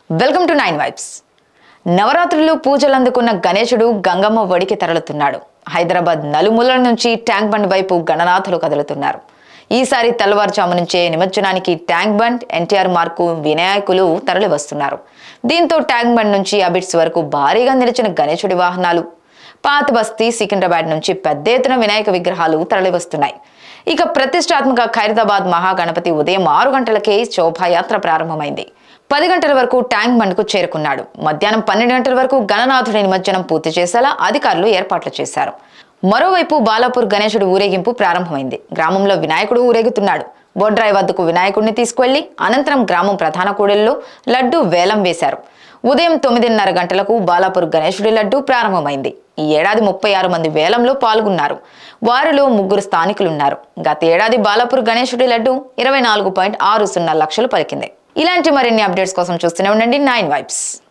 welcome to nine vibes నవరాత్రులు పూజలు అందుకున్న గణేశుడు గంగమ్మ ఒడికి తరలుతున్నాడు హైదరాబాద్ నలుమూలల నుంచి ట్యాంక్ బండ్ వైపు గణనాథులు కదులుతున్నారు ఈసారి తెల్లవారుజాము నుంచే నిమజ్జనానికి ట్యాంక్ బండ్ ఎన్టీఆర్ మార్కు వినాయకులు తరలి వస్తున్నారు దీంతో ట్యాంక్ బండ్ నుంచి అబిట్స్ వరకు భారీగా నిలిచిన గణేశుడి వాహనాలు పాత బస్తీ సికింద్రాబాద్ నుంచి పెద్ద ఎత్తున వినాయక విగ్రహాలు తరలివస్తున్నాయి ఇక ప్రతిష్టాత్మక ఖైరదాబాద్ మహాగణపతి ఉదయం ఆరు గంటలకే శోభాయాత్ర ప్రారంభమైంది పది గంటల వరకు ట్యాంక్ బండ్కు చేరుకున్నాడు మధ్యాహ్నం పన్నెండు గంటల వరకు గణనాథుడి నిమజ్జనం పూర్తి చేసేలా అధికారులు ఏర్పాట్లు చేశారు మరోవైపు బాలాపూర్ గణేశుడి ఊరేగింపు ప్రారంభమైంది గ్రామంలో వినాయకుడు ఊరేగుతున్నాడు బొడ్రాయి వద్దకు వినాయకుడిని తీసుకువెళ్లి అనంతరం గ్రామం ప్రధాన కూడలిలో లడ్డు వేలం వేశారు ఉదయం తొమ్మిదిన్నర గంటలకు బాలాపూర్ గణేశుడి లడ్డు ప్రారంభమైంది ఈ ఏడాది ముప్పై ఆరు మంది వేలంలో పాల్గొన్నారు వారిలో ముగ్గురు స్థానికులున్నారు గత ఏడాది బాలాపూర్ గణేశుడి లడ్డు ఇరవై నాలుగు పాయింట్ ఆరు సున్నా లక్షలు పలికింది ఇలాంటి మరిన్ని అప్డేట్స్ కోసం చూస్తూనే ఉండండి నైన్ వైబ్స్